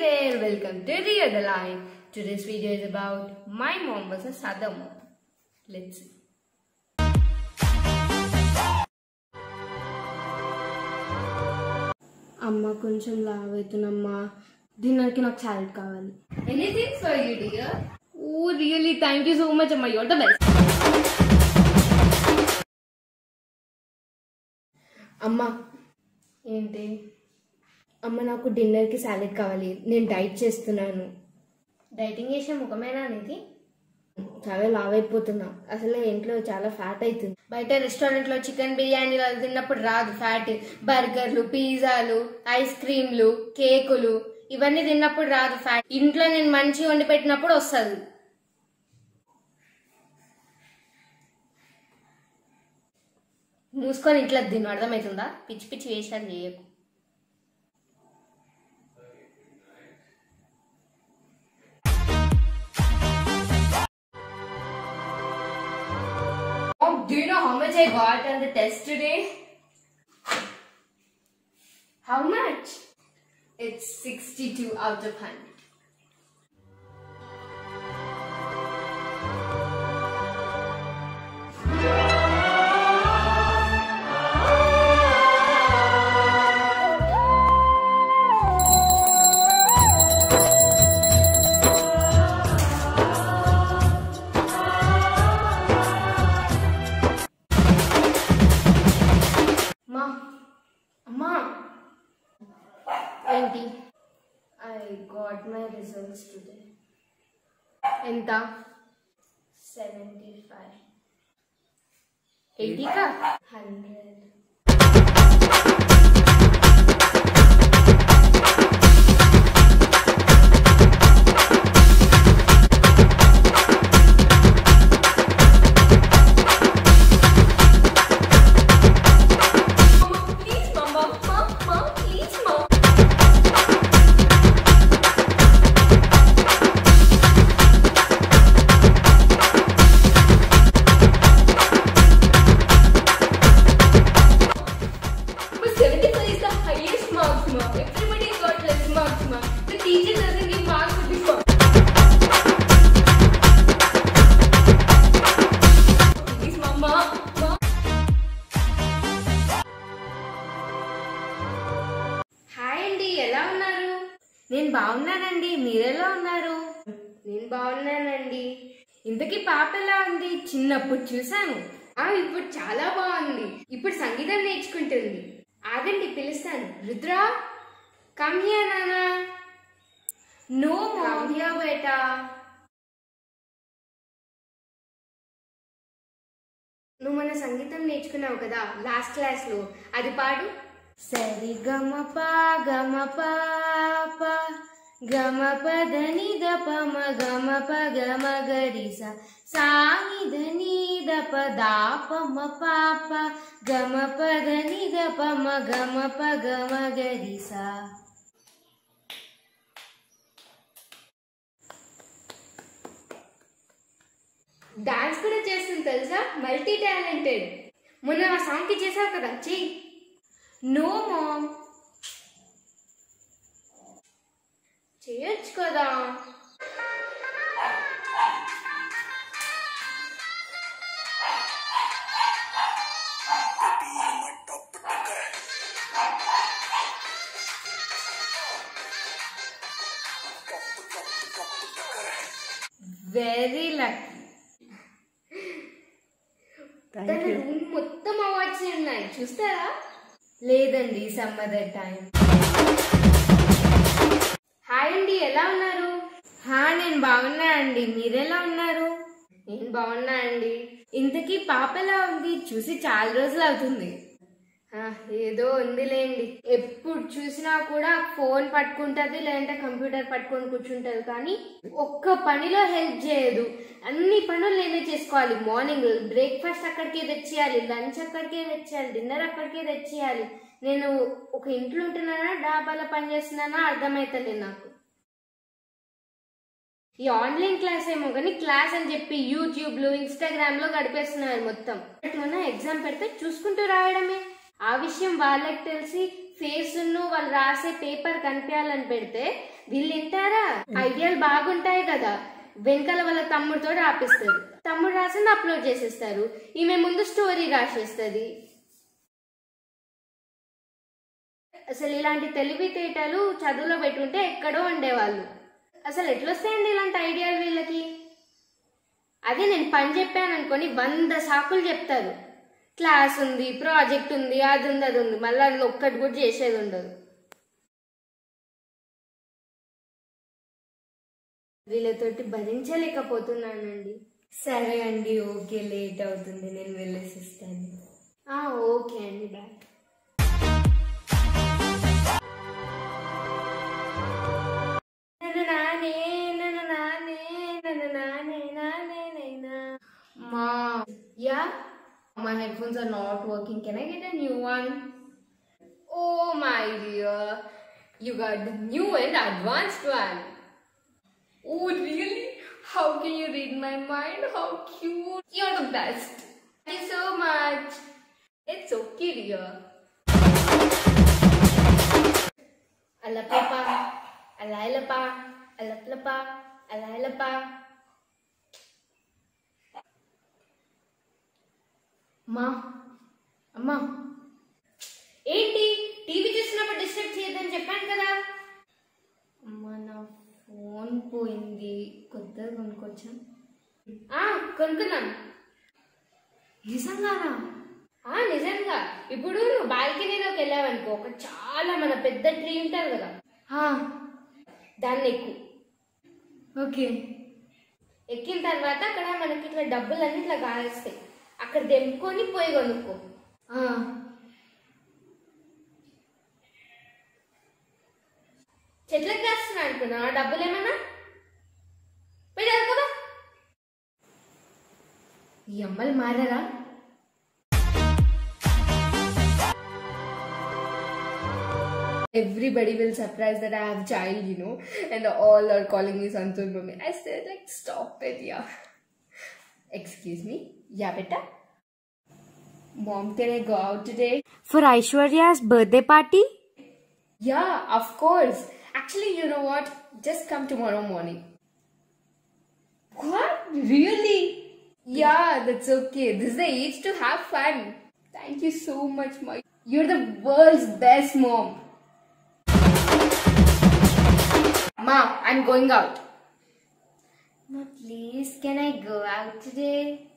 there, welcome to the other line. Today's video is about my mom versus other mom. Let's see. అమ్మ కొంచెం లావ్ అవుతున్నమ్మా డిన్నర్కి నాకు salad కావాలి Anything for you, dear? Oh, really? Thank you so much, Amma. You're the best. అమ్మ ఏంటి అమ్మ నాకు డిన్నర్కి సాలెడ్ కావాలి నేను డైట్ చేస్తున్నాను డైటింగ్ చేసే ముఖమేనా అనేది చాలా లావ్ అయిపోతున్నా అసలు ఇంట్లో చాలా ఫ్యాట్ అవుతుంది బయట రెస్టారెంట్ లో చికెన్ బిర్యానీలు అది తిన్నప్పుడు రాదు ఫ్యాట్ బర్గర్లు పిజ్జాలు ఐస్ క్రీమ్లు కేకులు ఇవన్నీ తిన్నప్పుడు రాదు ఫ్యాట్ ఇంట్లో నేను మంచిగా వండి పెట్టినప్పుడు వస్తుంది మూసుకొని ఇంట్లో తిను అర్థమవుతుందా పిచ్చి పిచ్చి వేషాలు చేయకు Mom, do you know how much I got on the test today? How much? It's 62 out of 100. అమ్మా అమ్మా ఏంటి I got my results today ఎంత సెవెంటీ ఫైవ్ ఎయిటీకా hundred please mumma mumma please మమ్మ But 75 is the highest marks, ma. Everybody got less marks, ma. The teacher doesn't give marks for this one. Please, mama. Ma. Hi అండి ఎలా ఉన్నారు నేను బాగున్నానండి మీరెలా ఉన్నారు నేను బాగున్నానండి ఇంతకీ పాప ఎలా ఉంది చిన్నప్పుడు చూసాను ఆ ఇప్పుడు చాలా బాగుంది ఇప్పుడు సంగీతం నేర్చుకుంటుంది ఆగండి పిలుస్తాను రుద్రా కమ్ హియర్ నానా నో కమ్ హియర్ బేటా నువ్వు మన సంగీతం నేర్చుకున్నావు కదా లాస్ట్ క్లాస్ లో అది పాడు సరి గమ పా గమ పాప గమ పదని దప మ గమ ప గమ గరిస సాని ధని దప దాప మ పాప గమ పదని దప మ గమ ప గమ గరిస డాన్స్ కూడా చేస్తుంది తెలుసా మల్టీ టాలెంటెడ్ మొన్న ఆ సాంగ్ కి చేసావు కదా చెయ్యి నో మామ్ చేయొచ్చు కదా వెరీ లక్ తన రూమ్ మొత్తం అవార్డ్స్ ఉన్నాయి చూస్తారా లేదండి సమ్ అదర్ టైం హాయ్ అండి ఎలా ఉన్నారు హా నేను బాగున్నా అండి మీరెలా ఉన్నారు నేను బాగున్నా అండి ఇంతకీ పాప ఎలా ఉంది చూసి చాలా రోజులు అవుతుంది ఆ, ఏదో ఉందిలేండి ఎప్పుడు చూసినా కూడా ఫోన్ పట్టుకుంటది లేదంటే కంప్యూటర్ పట్టుకొని కూర్చుంటది కానీ ఒక్క పనిలో హెల్ప్ చేయదు అన్ని పనులు నేనే చేసుకోవాలి మార్నింగ్ బ్రేక్ఫాస్ట్ అక్కడికే తెచ్చేయాలి లంచ్ అక్కడికే తెచ్చేయాలి డిన్నర్ అక్కడికే తెచ్చేయాలి నేను ఒక ఇంట్లో ఉంటున్నానా డాబాలో పని చేస్తున్నానా అర్థమైతలేదు నాకు ఈ ఆన్లైన్ క్లాస్ ఏమో కానీ క్లాస్ అని చెప్పి యూట్యూబ్ లో ఇన్స్టాగ్రామ్ లో గడిపేస్తున్నారు మొత్తం మొన్న ఎగ్జామ్ పెడితే చూసుకుంటూ రాయడమే ఆ విషయం వాళ్ళకి తెలిసి ఫేస్ వాళ్ళు రాసే పేపర్ కనిపించాలని పెడితే వీళ్ళు వింటారా ఐడియాలు బాగుంటాయి కదా వెనకాల వాళ్ళ తమ్ముడితో రాపిస్తారు తమ్ముడు రాసింది అప్లోడ్ చేసేస్తారు ఈమె ముందు స్టోరీ రాసేస్తుంది అసలు ఇలాంటి తెలివితేటలు చదువులో పెట్టుంటే ఎక్కడో ఉండేవాళ్ళు అసలు ఎట్లొస్తాయండి ఇలాంటి ఐడియాలు వీళ్ళకి అదే నేను పని చెప్పాను అనుకొని వంద సాకులు చెప్తారు క్లాస్ ఉంది ప్రాజెక్ట్ ఉంది అది ఉంది అది ఉంది మళ్ళీ అందులో ఒక్కటి కూడా చేసేది ఉండదు వీళ్ళతోటి భరించలేకపోతున్నానండి సరే అండి ఓకే లేట్ అవుతుంది నేను వెళ్ళేసి ఇస్తాను ఆ, ఓకే అండి బాయ్ నన్ను నానే నన్ను నానే నన్ను నానే నానే నైనా మా yeah my headphones are not working can i get a new one Oh my dear, you got the new and advanced one. oh really how can you read my mind how cute you're the best Thank you so much. It's okay, dear. Alapapa, alailapa, alaplapa, alailapa. మా అమ్మా ఏంటి TV చూసినప్పుడు disturb చేయొద్దని చెప్పాను కదా అమ్మా నా phone పోయింది కొత్తగా కొనుక్కొచ్చా ఆ కొనుక్కున్నాం నిజంగానా ఆ నిజంగా ఇప్పుడు నువ్వు బాల్కనీలోకి వెళ్ళావనుకో ఒక చాలా మన పెద్ద ట్రీ ఉంటుంది కదా ఆ, దాన్ని ఎక్కు ఓకే ఎక్కిన తర్వాత అక్కడ మనకి ఇట్లా డబ్బులన్నీ ఇట్లా కాస్తాయి అక్కడ దెంపుకొని పోయి కొనుక్కో ఆ, చెట్లకు కాస్తున్నా అనుకున్నా ఆ డబ్బులు ఏమన్నా పెట్టారు కదా ఈ అమ్మలు మారారా Everybody will surprise that I have child, you know, and all are calling me Santur Mummy. I said, like, stop it, yeah. Excuse me, yeah, beta. Mom, can I go out today? For Aishwarya's birthday party? Yeah, of course. Actually, you know what? Just come tomorrow morning. What? Really? Yeah, that's okay. This is the age to have fun. Thank you so much, Mom. You're the world's best mom. Ma, I'm going out. Ma, please, can I go out today?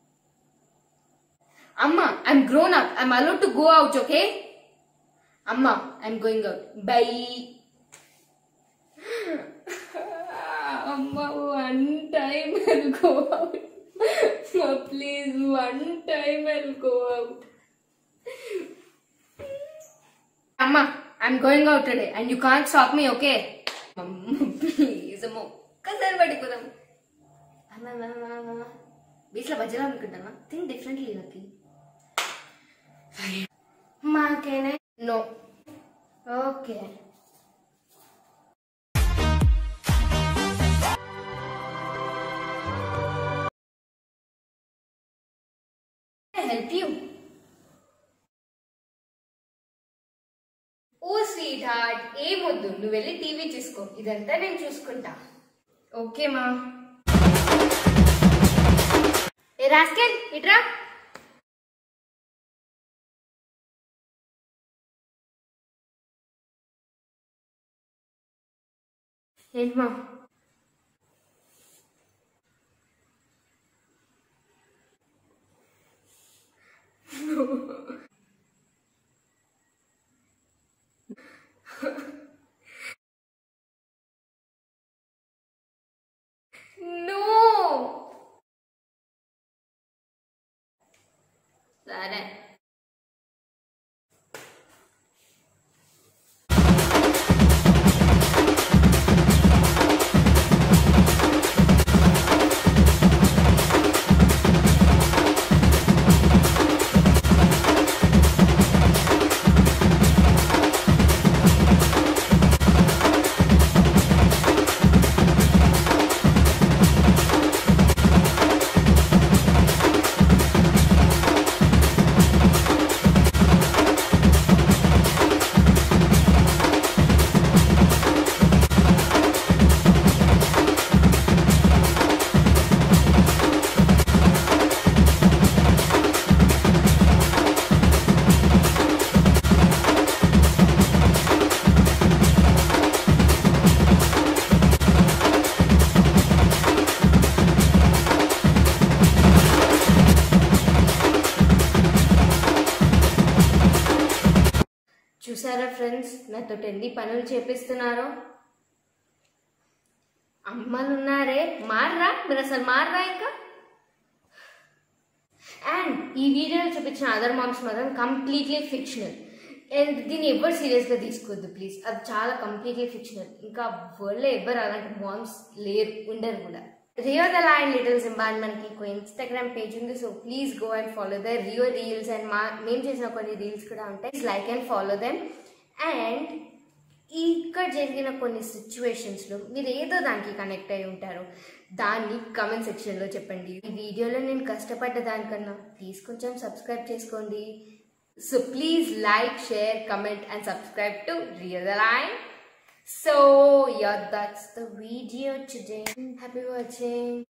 Amma, I'm grown up. I'm allowed to go out, okay? Amma, I'm going out. Bye. Amma, one time I'll go out. Ma, please, one time I'll go out. Amma, I'm going out today and you can't stop me, okay? Amma, please, అమ్మ ఒక్కసారి పడిపోదాం అమ్మ అమ్మ అమ్మ అమ్మ, అమ్మ బీచ్లో బజ్జలు అనుకుంటామా think differently lucky Ma, can I? No Okay. Help you oh sweetheart ఏమొద్దు నువ్వు వెళ్ళి టీవీ చూసుకో ఇదంతా నేను చూసుకుంటా ఓకే మా ఏ రాస్కెల్ ఇట్రా ఏంటి మా నో సరే నాతో ఎన్ని పనులు చేపిస్తున్నారో అమ్మలు ఉన్నారే మారరా మీరు అసలు మారరా ఇంకా అండ్ ఈ వీడియోలో చూపించిన అదర్ మామ్స్ మాత్రం కంప్లీట్లీ ఫిక్షనల్ అండ్ దీన్ని ఎవరు సీరియస్గా తీసుకోవద్దు ప్లీజ్ అది చాలా కంప్లీట్లీ ఫిక్షనల్ ఇంకా వరల్డ్లో ఎవరు అలాంటి మామ్స్ లేరు ఉండరు కూడా Rio the lion little Simba అని మనకి ఒక ఇన్స్టాగ్రామ్ పేజ్ ఉంది so please go and follow the Rio reels and మా మేము చేసిన కొన్ని రీల్స్ కూడా ఉంటాయి like and follow them and ఇక్కడ జరిగిన కొన్ని సిచ్యువేషన్స్లో మీరు ఏదో దానికి కనెక్ట్ అయి ఉంటారు దాన్ని కమెంట్ సెక్షన్లో చెప్పండి ఈ వీడియోలో నేను కష్టపడ్డ దానికన్నా ప్లీజ్ కొంచెం సబ్స్క్రైబ్ చేసుకోండి so please like share comment and subscribe to real lion so yeah that's the video today happy watching